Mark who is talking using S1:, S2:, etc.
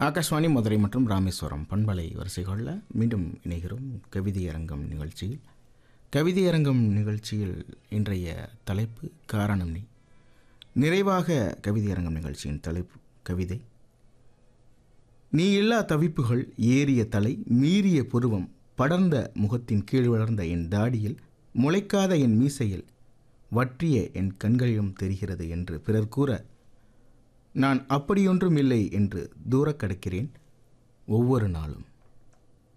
S1: ஆகாஷ்வாணி மதுரை மற்றும் ராமேஸ்வரம் பண்பலை வரிசைகளில் மீண்டும் இணைகிறோம் கவிதை அரங்கம் நிகழ்ச்சியில் கவிதை அரங்கம் நிகழ்ச்சியில் இன்றைய தலைப்பு காரணம் நீ நிறைவாக கவிதை அரங்கம் நிகழ்ச்சியின் தலைப்பு கவிதை நீ இல்லா தவிப்புகள் ஏறிய தலை மீறிய புருவம் படர்ந்த முகத்தின் கீழ் வளர்ந்த என் தாடியில் முளைக்காத என் மீசையில் வற்றிய என் கண்களிலும் தெரிகிறது என்று பிறர் கூற நான் அப்படியொன்றும் இல்லை என்று தூரக் கடக்கிறேன் ஒவ்வொரு நாளும்